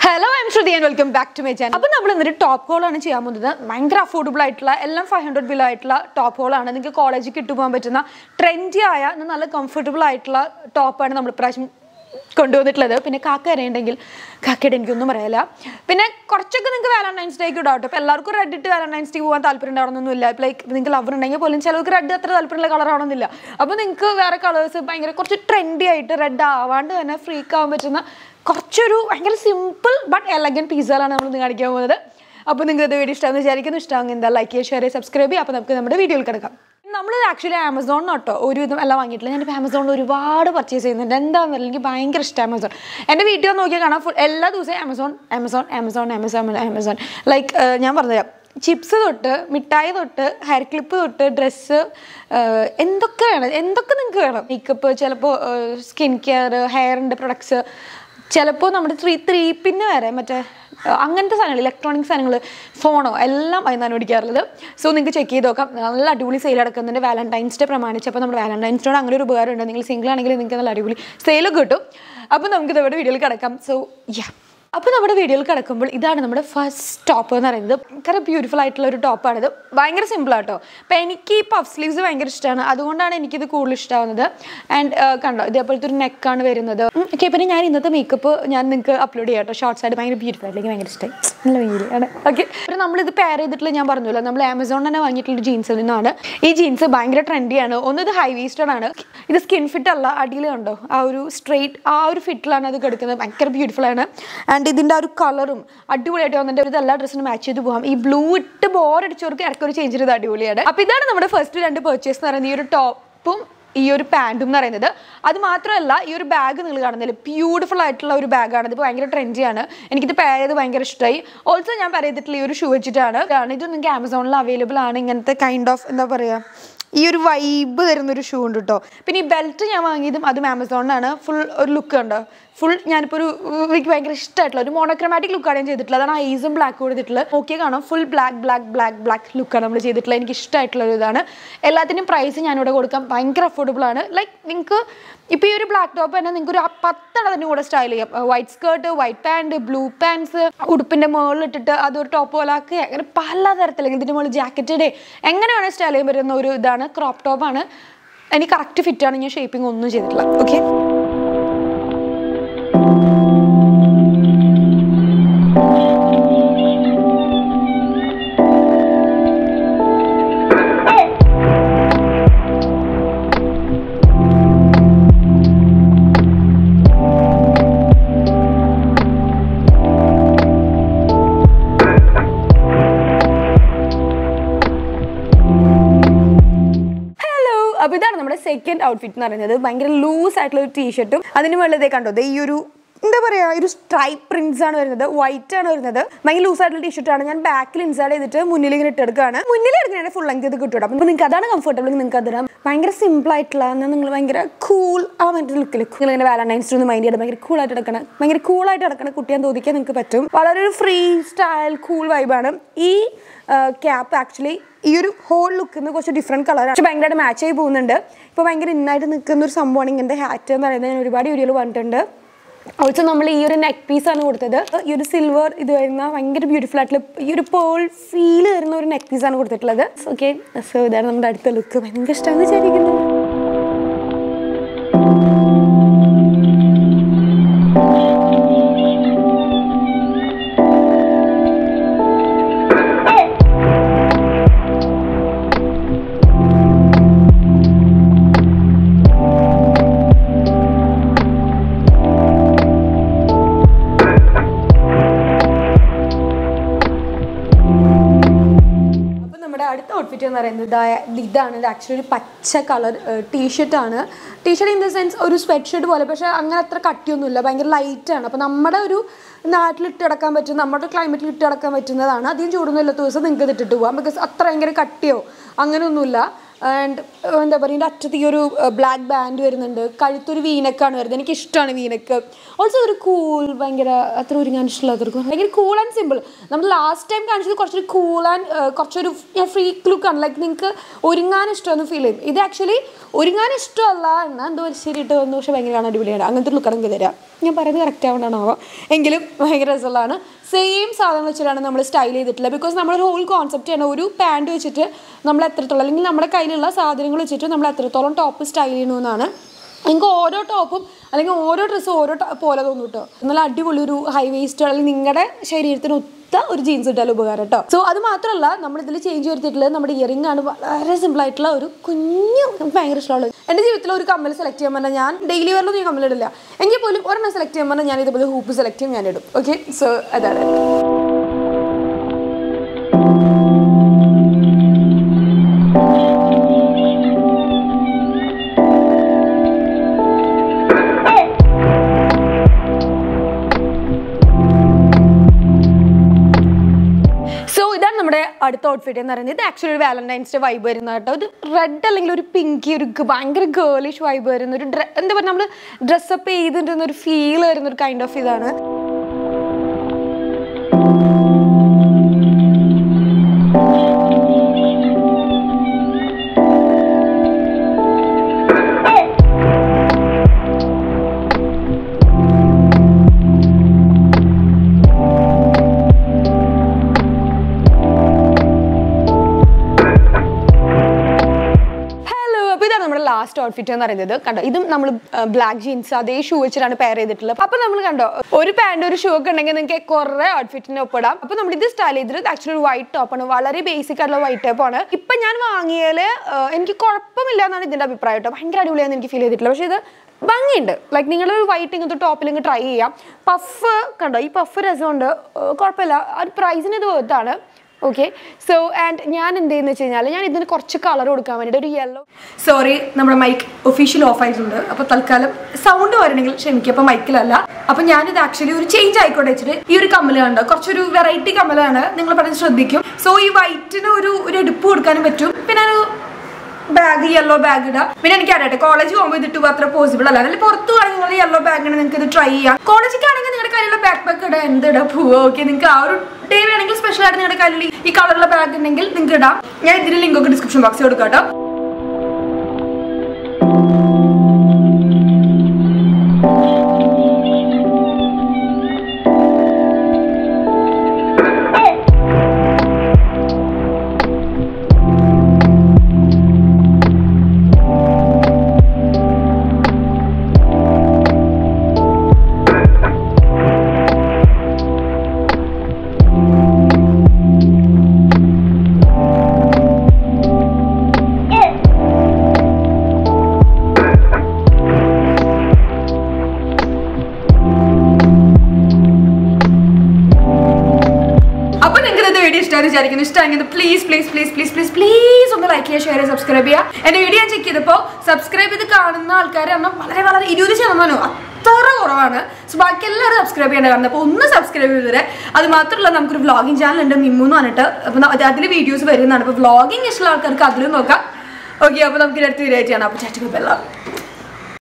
hello I'm Shruti and welcome back to my channel അപ്പോൾ നമ്മൾ ഇന്നൊരു ടോപ്പ് ഹോളാണ് ചെയ്യാൻ പോകുന്നത് ഭയങ്കര അഫോർഡബിൾ ആയിട്ടുള്ള എല്ലാം ഫൈവ് ഹൺഡ്രഡ് ബിലോ ആയിട്ടുള്ള ടോപ്പ് ഹോളാണ് നിങ്ങൾക്ക് കോളേജിൽ കിട്ടുപോകാൻ പറ്റുന്ന ട്രെൻഡി ആയ എന്നാൽ നല്ല കംഫർട്ടബിൾ ആയിട്ടുള്ള ടോപ്പാണ് നമ്മൾ ഇപ്രാവശ്യം കൊണ്ടുവന്നിട്ടുള്ളത് പിന്നെ കാക്ക അറിയണ്ടെങ്കിൽ കാക്കയുടെ എനിക്കൊന്നും പറയാനില്ല പിന്നെ കുറച്ചൊക്കെ നിങ്ങൾക്ക് വാലന്റൈൻസ് ഡേക്ക് ഇടാം കേട്ടോ ഇപ്പോൾ എല്ലാവർക്കും റെഡ് ഇട്ട് വാലന്റൈൻസ് ഡേ പോകാൻ താല്പര്യം ഉണ്ടാവണമെന്നൊന്നുമില്ല ലൈക്ക് നിങ്ങൾക്ക് ലവർ ഉണ്ടെങ്കിൽ പോലും ചിലർക്ക് റെഡ് അത്ര താല്പര്യമുള്ള കളർ ആവണമെന്നില്ല അപ്പോൾ നിങ്ങൾക്ക് വേറെ കളേഴ്സ് ഭയങ്കര കുറച്ച് ട്രെൻഡി ആയിട്ട് റെഡ് ആവാണ്ട് തന്നെ ഫ്രീക്ക് ആവാൻ പറ്റുന്ന കുറച്ചൊരു ഭയങ്കര സിമ്പിൾ ബട്ട് എലഗൻ പീസുകളാണ് നമ്മൾ ഇന്ന് കാണിക്കാൻ പോകുന്നത് അപ്പോൾ നിങ്ങൾക്ക് ഇത് വീഡിയോ ഇഷ്ടമാണെന്ന് വിചാരിക്കുന്നു ഇഷ്ടമാണെങ്കിൽ എന്താ ലൈക്ക് ചെയ്യുക ഷെയർ ചെയ്യുക സബ്സ്ക്രൈബ് ചെയ്യുക അപ്പോൾ നമുക്ക് നമ്മുടെ വീഡിയോയിൽ കിടക്കാം നമ്മൾ ആക്ച്വലി ആമസോണിൽ കേട്ടോ ഒരുവിധം എല്ലാം വാങ്ങിയിട്ടില്ല ഞാനിപ്പോൾ ആമസോണിൽ ഒരുപാട് പർച്ചേസ് ചെയ്യുന്നുണ്ട് എന്താണെന്നല്ല എനിക്ക് ഭയങ്കര ഇഷ്ടം ആമസോൺ എൻ്റെ വീട്ടിൽ വന്ന് നോക്കിയാൽ കാണാം ഫുൾ എല്ലാ ദിവസവും Amazon Amazon Amazon Amazon Amazon like ഞാൻ പറഞ്ഞുതരാം ചിപ്സ് തൊട്ട് മിഠായി തൊട്ട് ഹെയർ ക്ലിപ്പ് തൊട്ട് ഡ്രസ്സ് എന്തൊക്കെ വേണം എന്തൊക്കെ നിങ്ങൾക്ക് വേണം മേക്കപ്പ് ചിലപ്പോൾ സ്കിൻ കെയർ ഹെയറിൻ്റെ പ്രൊഡക്ട്സ് ചിലപ്പോൾ നമ്മുടെ ത്രീ ത്രീ പിന്നെ വരെ മറ്റേ അഹ് അങ്ങനത്തെ സാധനങ്ങൾ ഇലക്ട്രോണിക് സാധനങ്ങൾ ഫോണോ എല്ലാം അതിനാണ് മേടിക്കാറുള്ളത് സോ നിങ്ങൾക്ക് ചെക്ക് ചെയ്ത് നോക്കാം നല്ല അടിപൊളി സെയിൽ നടക്കുന്നുണ്ട് വാലന്റൈൻസ് ഡേ പ്രമാണിച്ചപ്പോൾ നമ്മുടെ വാലന്റൈൻസ് ഡേ അങ്ങനെ ഒരു ഉപകാരമുണ്ട് നിങ്ങൾ സിംഗിൾ ആണെങ്കിൽ നിങ്ങൾക്ക് നല്ല അടിപൊളി സെയിലൊക്കെ കിട്ടും അപ്പോൾ നമുക്ക് ഇതവിടെ വീഡിയോയിൽ കിടക്കാം സോ യാ അപ്പോൾ നമ്മുടെ വീഡിയോയിൽ കിടക്കുമ്പോൾ ഇതാണ് നമ്മുടെ ഫസ്റ്റ് ടോപ്പ് എന്ന് പറയുന്നത് ഭയങ്കര ബ്യൂട്ടിഫുൾ ആയിട്ടുള്ള ഒരു ടോപ്പാണിത് ഭയങ്കര സിമ്പിൾ ആട്ടോ അപ്പോൾ എനിക്ക് ഈ പഫ് സ്ലീവ്സ് ഭയങ്കര ഇഷ്ടമാണ് അതുകൊണ്ടാണ് എനിക്കിത് കൂടുതൽ ഇഷ്ടമാവുന്നത് ആൻഡ് കണ്ടോ ഇതേപോലത്തെ ഒരു നെക്കാണ് വരുന്നത് ഓക്കെ പിന്നെ ഞാൻ ഇന്നത്തെ മേക്കപ്പ് ഞാൻ നിങ്ങൾക്ക് അപ്ലോഡ് ചെയ്യാം കേട്ടോ ഷോർട്സ് ആയിട്ട് ഭയങ്കര ബ്യൂട്ടിഫുൾ ആയിട്ട് എനിക്ക് ഭയങ്കര ഇഷ്ടമായി നല്ല ഭംഗിയിലാണ് ഓക്കെ പിന്നെ നമ്മളിത് പെയർ ചെയ്തിട്ടുള്ള ഞാൻ പറഞ്ഞല്ലോ നമ്മൾ ആമസോണിൽ തന്നെ വാങ്ങിയിട്ടുള്ള ജീൻസിൽ നിന്നാണ് ഈ ജീൻസ് ഭയങ്കര ട്രെൻഡിയാണ് ഒന്ന് ഇത് ഹൈ വേസ്റ്റഡ് ആണ് ഇത് സ്കിൻ ഫിറ്റ് അല്ല അടിയിൽ കണ്ടോ ആ ഒരു സ്ട്രെയിറ്റ് ആ ഒരു ഫിറ്റിലാണ് അത് കിടക്കുന്നത് ഭയങ്കര ബ്യൂട്ടിഫുൾ ആണ് ആൻഡ് ഇതിൻ്റെ ആ ഒരു കളറും അടിപൊളിയായിട്ട് വന്നിട്ട് ഇത് എല്ലാ ഡ്രസ്സിനും മാച്ച് ചെയ്ത് പോകാം ഈ ബ്ലൂ ഇട്ട് ബോർ അടിച്ചവർക്ക് ഇടയ്ക്ക് ഒരു ചേഞ്ച് ചെയ്ത് അടിപൊളിയാണ് അപ്പോൾ ഇതാണ് നമ്മുടെ ഫസ്റ്റ് രണ്ട് പർച്ചേസ് എന്ന് പറയുന്നത് ഈ ഒരു ടോപ്പും ഈ ഒരു പാൻറ്റും എന്ന് പറയുന്നത് അത് മാത്രമല്ല ഈ ഒരു ബാഗ് നിങ്ങൾ കാണുന്നില്ല ബ്യൂട്ടിഫുൾ ആയിട്ടുള്ള ഒരു ബാഗാണ് ഇത് ഭയങ്കര ട്രെൻഡിയാണ് എനിക്കിത് പെയർ ചെയ്ത് ഭയങ്കര ഇഷ്ടമായി ഓൾസോ ഞാൻ പെയർ ചെയ്തിട്ടുള്ള ഈ ഒരു ഷൂ വെച്ചിട്ടാണ് ഇതാണ് ഇത് നിങ്ങൾക്ക് ആമസോണിൽ അവൈലബിൾ ആണ് ഇങ്ങനത്തെ കൈൻഡ് ഓഫ് എന്താ പറയുക ഈ ഒരു വൈബ് തരുന്ന ഒരു ഷൂ ഉണ്ട് കേട്ടോ പിന്നെ ഈ ബെൽറ്റ് ഞാൻ വാങ്ങിയതും അതും ആമസോണിനാണ് ഫുൾ ഒരു ലുക്ക് ഉണ്ട് ഫുൾ ഞാനിപ്പോൾ ഒരു എനിക്ക് ഭയങ്കര ഇഷ്ടമായിട്ടുള്ള ഒരു മോണോക്രമാറ്റിക് ലുക്കാണ് ഞാൻ ചെയ്തിട്ടുള്ളത് അതാണ് ഐസും ബ്ലാക്ക് കൊടുത്തിട്ടുള്ളത് നോക്കിയാൽ കാണാം full black black black black ലുക്കാണ് നമ്മൾ ചെയ്തിട്ടുള്ളത് എനിക്ക് ഇഷ്ടമായിട്ടുള്ള ഒരു ഇതാണ് എല്ലാത്തിനും പ്രൈസ് ഞാനിവിടെ കൊടുക്കാം ഭയങ്കര അഫോർഡബിൾ ആണ് ലൈക്ക് നിങ്ങൾക്ക് ഇപ്പോൾ ഈ ഒരു ബ്ലാക്ക് ടോപ്പ് തന്നെ നിങ്ങൾക്ക് ഒരു പത്തെണ്ണത്തിന് കൂടെ സ്റ്റൈൽ ചെയ്യാം white skirt white pant blue pants ഉടുപ്പിൻ്റെ മുകളിൽ ഇട്ടിട്ട് അതൊരു ടോപ്പ് പോലെ ആക്കുക അങ്ങനെ പല തരത്തിൽ ഇതിൻ്റെ മുകളിൽ ജാക്കറ്റ് ഡേ എങ്ങനെ വേണേൽ സ്റ്റൈൽ ചെയ്യാൻ പറ്റുന്ന ഒരു ഇതാണ് ക്രോപ്പ് ടോപ്പാണ് എനിക്ക് കറക്റ്റ് ഫിറ്റാണ് ഞാൻ ഷേപ്പിംഗ് ഒന്നും ചെയ്തിട്ടില്ല ഓക്കെ ഹലോ അപ്പോൾ ഇതാണ് നമ്മുടെ സെക്കൻഡ് ഔട്ട്ഫിറ്റ് എന്ന് പറയുന്നത് ഭയങ്കര ലൂസ് ആയിട്ടുള്ള ഒരു ടീഷർട്ടും അതിന് മുകളിലതേ കണ്ടോ ദേ ഈ ഒരു എന്താ പറയുക ഒരു സ്ട്രൈപ്പ് പ്രിന്റ്സ് ആണ് വരുന്നത് വൈറ്റ് ആണ് വരുന്നത് ഭയങ്കര ലൂസ് ആയിട്ടുള്ള ടീഷർട്ടാണ് ഞാൻ ബാക്കിൽ ഇൻസൈഡ് ചെയ്തിട്ട് മുന്നിൽ ഇങ്ങനെ ഇട്ടെടുക്കുകയാണ് മുന്നിൽ എടുക്കുന്നതിന് ഫുൾ ലെങ്ത് ഇത് കിട്ടും അപ്പം നിങ്ങൾക്ക് അതാണ് കംഫർട്ടബിൾ നിങ്ങൾക്ക് അതിടാം ഭയങ്കര സിമ്പിൾ ആയിട്ടുള്ള എന്നാൽ നിങ്ങൾ ഭയങ്കര കൂൾ ആ മറ്റേ ലുക്കിൽ നിങ്ങൾ ഇങ്ങനെ വാലന്റൈൻസ് ഒന്ന് മൈൻഡ് ചെയ്ത് ഭയങ്കര കൂൾ ആയിട്ട് എടുക്കണം ഭയങ്കര കൂൾ ആയിട്ട് എടുക്കണം കുട്ടിയാൻ തോന്നിക്കാൻ നിങ്ങൾക്ക് പറ്റും വളരെ ഒരു ഫ്രീ സ്റ്റൈൽ കൂൾ വൈബാണ് ഈ ക്യാപ്പ് ആക്ച്വലി ഈ ഒരു ഹോൾ ലുക്കിൽ കുറച്ച് ഡിഫറെൻറ്റ് കളറാണ് പക്ഷെ ഭയങ്കരമായിട്ട് മാച്ച് ആയി പോകുന്നുണ്ട് ഇപ്പോൾ ഭയങ്കര ഇന്നായിട്ട് നിൽക്കുന്ന ഒരു സംഭവമാണ് ഇങ്ങനത്തെ ഹാറ്റ് എന്ന് പറയുന്നത് ഞാൻ ഒരുപാട് വീഡിയോയിൽ പറഞ്ഞിട്ടുണ്ട് ഓൾസോ നമ്മൾ ഈ ഒരു നെക്ക് പീസാണ് കൊടുത്തത് ഈ ഒരു സിൽവർ ഇത് വരുന്ന ഭയങ്കര ബ്യൂട്ടിഫുൾ ആയിട്ടുള്ള ഈ ഒരു പേൾ ഫീൽ വരുന്ന ഒരു നെക്ക് പീസാണ് കൊടുത്തിട്ടുള്ളത് ഓക്കെ സോ ഇതാണ് നമ്മുടെ അടുത്ത ലുക്ക് ഭയങ്കര ഇഷ്ടമാണെന്ന് വിചാരിക്കുന്നു അപ്പോൾ നമ്മുടെ അടുത്ത ഔട്ട്ഫിറ്റ് എന്ന് പറയുന്നത് ഇതാ- ഇതാണ് ഇത് ആക്ച്വലി ഒരു പച്ച കളർ ടീഷർട്ടാണ് ടീഷർട്ട് ഇൻ ദ സെൻസ് ഒരു സ്വെറ്റ് ഷർട്ട് പോലെ പക്ഷേ അങ്ങനെ അത്ര കട്ടിയൊന്നുമില്ല ഭയങ്കര ലൈറ്റാണ് അപ്പോൾ നമ്മുടെ ഒരു നാട്ടിൽ ഇട്ട് കിടക്കാൻ പറ്റും നമ്മുടെ ക്ലൈമറ്റിൽ ഇട്ട് കിടക്കാൻ പറ്റുന്നതാണ് അധികം ചൂടൊന്നും ഇല്ലാത്ത ദിവസം നിങ്ങൾക്ക് ഇത് ഇട്ടിട്ട് പോകാം ബിക്കോസ് അത്ര ഭയങ്കര കട്ടിയോ അങ്ങനെയൊന്നുമില്ല ആൻഡ് എന്താ പറയുക ഇതിൻ്റെ അറ്റത്ത് ഈ ഒരു ബ്ലാക്ക് ബാൻഡ് വരുന്നുണ്ട് കഴുത്തൊരു വീനക്കാണ് വരുന്നത് എനിക്ക് ഇഷ്ടമാണ് വീനക്ക് ഓൾസോ ഒരു കൂൾ ഭയങ്കര അത്ര ഒരുങ്ങാൻ ഇഷ്ടമുള്ളവർക്ക് ഭയങ്കര കൂൾ ആൻഡ് സിമ്പിൾ നമ്മൾ ലാസ്റ്റ് ടൈം കാണിച്ചത് കുറച്ചൊരു കൂൾ ആൻഡ് കുറച്ചൊരു ഫ്രീക്ക് ലുക്കാണ് ലൈക്ക് നിങ്ങൾക്ക് ഒരുങ്ങാൻ ഇഷ്ടമെന്ന് ഫീൽ ചെയ്യും ഇത് ആക്ച്വലി ഒരുങ്ങാൻ ഇഷ്ടമല്ല എന്നാൽ എന്തോ ശരിയിട്ട് വന്നു പക്ഷേ ഭയങ്കര കാണാൻ അടിപൊളിയാണ് അങ്ങനത്തെ ലുക്കാണ് എനിക്ക് തരാം ഞാൻ പറയുന്നത് കറക്റ്റ് ആവണ്ടാണാവോ എങ്കിലും ഭയങ്കര രസമുള്ളതാണ് സെയിം സാധനം വെച്ചിട്ടാണ് നമ്മൾ സ്റ്റൈൽ ചെയ്തിട്ടുള്ളത് ബിക്കോസ് നമ്മളൊരു ഹോൾ കോൺസെപ്റ്റ് ആണ് ഒരു പാൻറ് വെച്ചിട്ട് നമ്മൾ എത്രത്തോളം അല്ലെങ്കിൽ നമ്മുടെ കയ്യിലുള്ള സാധനങ്ങൾ വെച്ചിട്ട് നമ്മൾ എത്രത്തോളം ടോപ്പ് സ്റ്റൈൽ ചെയ്യണമെന്നാണ് നിങ്ങൾക്ക് ഓരോ ടോപ്പും അല്ലെങ്കിൽ ഓരോ ഡ്രസ്സും ഓരോ ട- പോലെ തോന്നും കേട്ടോ നല്ല അടിപൊളി ഒരു ഹൈ വേസ്റ്റ് അല്ലെങ്കിൽ നിങ്ങളുടെ ശരീരത്തിന് ഒത്ത ഒരു ജീൻസ് ഇട്ടാലും ഉപകാരം കേട്ടോ സോ അത് മാത്രമല്ല നമ്മൾ ഇതിൽ ചേഞ്ച് വരുത്തിയിട്ടുള്ളത് നമ്മുടെ ഇയറിംഗ് ആണ് വളരെ സിമ്പിൾ ആയിട്ടുള്ള ഒരു കുഞ്ഞു നമുക്ക് ഭയങ്കര ഇഷ്ടമുള്ളത് എൻ്റെ ജീവിതത്തിൽ ഒരു കമ്മൽ സെലക്ട് ചെയ്യാൻ പറഞ്ഞാൽ ഞാൻ ഡെയിലി വെയറിലൊന്നും ഞാൻ കമ്മലിടില്ല എങ്കിൽ പോലും ഒരെണ്ണം സെലക്ട് ചെയ്യാൻ പറഞ്ഞാൽ ഞാൻ ഇതുപോലെ ഹൂപ്പ് സെലക്ട് ചെയ്യും ഞാൻ ഇടും ഓക്കെ സോ അതാണ് സോ ഇതാണ് നമ്മുടെ അടുത്ത ഔട്ട്ഫിറ്റ് എന്ന് പറയുന്നത് ഇത് ആക്ച്വലി ഒരു വാലന്റൈൻസ് ഡേ വൈബ് വരുന്ന കേട്ടോ ഒരു റെഡ് അല്ലെങ്കിൽ ഒരു പിങ്കി ഒരു ഗ- ഭയങ്കര ഗേളിഷ് വൈബ് വരുന്ന ഒരു ഡ്ര- എന്താ പറയുക നമ്മൾ ഡ്രസ്സപ്പ് ചെയ്തിട്ടുന്ന ഒരു ഫീൽ വരുന്ന ഒരു കൈൻഡ് ഓഫ് ഇതാണ് ഹലോ അപ്പോൾ ഇതാണ് നമ്മുടെ ലാസ്റ്റ് ഔട്ട്ഫിറ്റ് എന്ന് പറയുന്നത് കണ്ടോ ഇതും നമ്മൾ ബ്ലാക്ക് ജീൻസ് അതേ ഷൂ വെച്ചിട്ടാണ് പെയർ ചെയ്തിട്ടുള്ളത് അപ്പോൾ നമ്മൾ കണ്ടോ ഒരു പാൻറ് ഒരു ഷൂ ഒക്കെ ഉണ്ടെങ്കിൽ നിങ്ങൾക്ക് കുറേ ഔട്ട്ഫിറ്റിന് ഒപ്പിടാം അപ്പോൾ നമ്മൾ ഇത് സ്റ്റൈൽ ചെയ്തിട്ട് ആക്ച്വലി ഒരു വൈറ്റ് ടോപ്പാണ് വളരെ ബേസിക് ആയിട്ടുള്ള വൈറ്റ് ടോപ്പാണ് ഇപ്പം ഞാൻ വാങ്ങിയാൽ എനിക്ക് കുഴപ്പമില്ല എന്നാണ് ഇതിൻ്റെ അഭിപ്രായം കേട്ടോ ഭയങ്കര അടിപൊളിയാണെന്ന് എനിക്ക് ഫീൽ ചെയ്തിട്ടില്ല പക്ഷേ ഇത് ഭംഗിയുണ്ട് ലൈക്ക് നിങ്ങൾ വൈറ്റ് ഇങ്ങനത്തെ ടോപ്പിൽ ഇങ്ങ് ട്രൈ ചെയ്യാം പഫ് കണ്ടോ ഈ പഫ് രസമുണ്ട് ഏർ കുഴപ്പമില്ല അത് പ്രൈസിന് ഇത് വേർത്താണ് ഓക്കെ സോ ആൻഡ് ഞാൻ എന്ത് ചെയ്യുന്നത് വെച്ച് കഴിഞ്ഞാൽ ഞാൻ ഇതിന് കുറച്ച് കളർ കൊടുക്കാൻ വേണ്ടിയിട്ട് ഒരു യെല്ലോ സോറി നമ്മുടെ മൈക്ക് ഒഫീഷ്യൽ ഓഫ് ആയിട്ടുണ്ട് അപ്പോൾ തൽക്കാലം സൗണ്ട് വരണമെങ്കിൽ ക്ഷമിക്കുക അപ്പോൾ മൈക്കിലല്ല അപ്പോൾ ഞാനിത് ആക്ച്വലി ഒരു ചേഞ്ച് ആയിക്കോട്ടെ വെച്ചിട്ട് ഈ ഒരു കമ്മൽ കണ്ടോ കുറച്ചൊരു വെറൈറ്റി കമ്മലാണ് നിങ്ങൾ പറഞ്ഞ് ശ്രദ്ധിക്കും സോ ഈ വൈറ്റിന് ഒരു ഒരു എടുപ്പ് കൊടുക്കാനും പറ്റും പിന്നെ ഒരു ബാഗ് യെല്ലോ ബാഗ് ഇടാം പിന്നെ എനിക്ക് അറിയട്ടെ കോളേജ് പോകുമ്പോൾ ഇതിട്ട് അത്ര പോസിബിൾ അല്ല അല്ലെങ്കിൽ പുറത്ത് വേണമെങ്കിൽ നിങ്ങൾ യെല്ലോ ബാഗ് നിങ്ങൾക്ക് ഇത് ട്രൈ ചെയ്യാം കോളേജിലാണെങ്കിൽ നിങ്ങളുടെ കയ്യിലുള്ള ബാക്ക് പാക്ക് ഇടാം എന്ത് ഇടാം പോവുക ഓക്കെ നിങ്ങൾക്ക് ആ ഒരു ഡേ വേണമെങ്കിൽ സ്പെഷ്യൽ ആയിട്ട് നിങ്ങളുടെ കയ്യിൽ ഈ കളറുള്ള ബാഗ് ഉണ്ടെങ്കിൽ നിങ്ങൾക്ക് ഇടാം ഞാൻ ഇതിന് ലിങ്ക് ഒക്കെ ഡിസ്ക്രിപ്ഷൻ ബോക്സിൽ കൊടുക്കാം കേട്ടോ അപ്പൊ നിങ്ങൾക്ക് ഇത് വീഡിയോ ഇഷ്ടമായി വിചാരിക്കുന്നു ഇഷ്ടമാണെങ്കിൽ please please please please please please ഒന്ന് ലൈക്ക് ചെയ്യുക ഷെയർ ചെയ്യുക സബ്സ്ക്രൈബ് ചെയ്യുക എന്റെ വീഡിയോ ഞാൻ ചെക്ക് ചെയ്തപ്പോൾ സബ്സ്ക്രൈബ് ചെയ്ത് കാണുന്ന ആൾക്കാർ എണ്ണം വളരെ വളരെ ഇരുപത് ശതമാനം അത്ര കുറവാണ് സോ ബാക്കി എല്ലാവരും സബ്സ്ക്രൈബ് ചെയ്യേണ്ട കാണുന്നത് അപ്പോൾ ഒന്ന് സബ്സ്ക്രൈബ് ചെയ്തത് അത് മാത്രമല്ല നമുക്കൊരു വ്ളോഗിങ് ചാനൽ ഉണ്ട് മിമ്മു എന്ന് പറഞ്ഞിട്ട് അപ്പോൾ അതിൽ വീഡിയോസ് വരുന്നതാണ് അപ്പോൾ വ്ളോഗിങ് ഇഷ്ടമുള്ള ആൾക്കാർക്ക് അതിലും നോക്കാം ഓക്കെ അപ്പോൾ നമുക്ക് അടുത്ത വീഡിയോ ആയിട്ട് കാണാം അപ്പോൾ ചാറ്റ് ബെല്ലാം